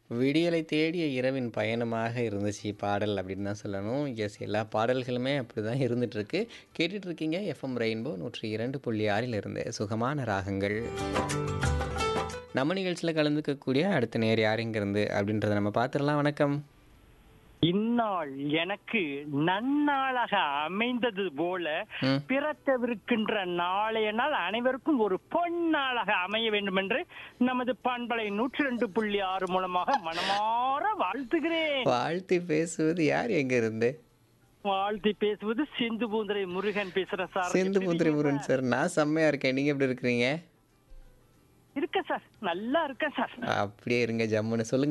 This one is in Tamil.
விடியலை தேடிய இரவின் பயணமாக இருந்துச்சு பாடல் அப்படின்னு தான் சொல்லணும். எஸ் எல்லா பாடல்களுமே அப்படிதான் இருந்துட்டுருக்கு. கேட்டுட்டு இருக்கீங்க எஃப்எம் ரெயின்போ 102.6 இருந்து சுகமான ராகங்கள். நம்ம நிகழ்ச்சியில கலந்துக்கக்கூடிய அடுத்த நேயர் யார் எங்கேருந்து அப்படின்றத நம்ம பார்த்துடலாம். வணக்கம். இந்நாள் எனக்கு நன்னாளாக அமைந்தது போல ம். பிறக்கவிருக்கின்ற நாளைய நாள் அனைவருக்கும் ஒரு பொன்னாளாக அமைய வேண்டும் என்று நமது பண்பலை நூற்றி ரெண்டு புள்ளி ஆறு மூலமாக மனமாற வாழ்த்துகிறேன் வாழ்த்தி பேசுவது யார் எங்க இருந்து? வாழ்த்தி பேசுவது சிந்து பூந்தரை முருகன் பேசுறேன் சார் சிந்து எப்படி முந்திரி இருக்கீங்க முருகன் சார். நான் செம்மையா இருக்கேன். நீங்க எப்படி இருக்கிறீங்க? சார்? இருக்கேன் சார் நல்லா இருக்கேன் சார் அப்படியே இருங்க ஜம்முன்னு சொல்லுங்க.